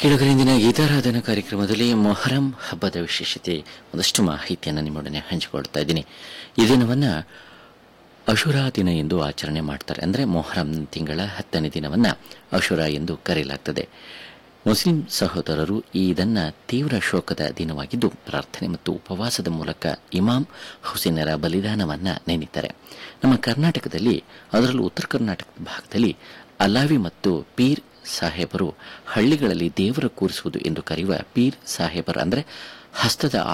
ಕೆಳಗರಿಂದಿನ ಗೀತಾರಾಧನಾ ಕಾರ್ಯಕ್ರಮದಲ್ಲಿ ಮೊಹರಂ ಹಬ್ಬದ ವಿಶೇಷತೆ ಒಂದಷ್ಟು ಮಾಹಿತಿಯನ್ನು ನಿಮ್ಮೊಡನೆ ಹಂಚಿಕೊಳ್ತಾ ಇದ್ದೀನಿ ಈ ದಿನವನ್ನ ಅಶುರಾ ದಿನ ಎಂದು ಆಚರಣೆ ಮಾಡ್ತಾರೆ ಅಂದರೆ ಮೊಹರಂ ತಿಂಗಳ ಹತ್ತನೇ ದಿನವನ್ನ ಅಶುರ ಎಂದು ಕರೆಯಲಾಗ್ತದೆ ಮುಸ್ಲಿಂ ಸಹೋದರರು ಈ ಇದನ್ನ ತೀವ್ರ ಶೋಕದ ದಿನವಾಗಿದ್ದು ಪ್ರಾರ್ಥನೆ ಮತ್ತು ಉಪವಾಸದ ಮೂಲಕ ಇಮಾಮ್ ಹುಸೇನರ ಬಲಿದಾನವನ್ನ ನೆನೀತಾರೆ ನಮ್ಮ ಕರ್ನಾಟಕದಲ್ಲಿ ಅದರಲ್ಲೂ ಉತ್ತರ ಕರ್ನಾಟಕದ ಭಾಗದಲ್ಲಿ ಅಲಾವಿ ಮತ್ತು ಪೀರ್ ಸಾಹೇಬರು ಹಳ್ಳಿಗಳಲ್ಲಿ ದೇವರ ಕೂರಿಸುವುದು ಎಂದು ಕರೆಯುವ ಪೀರ್ ಸಾಹೇಬರ್ ಅಂದರೆ ಹಸ್ತದ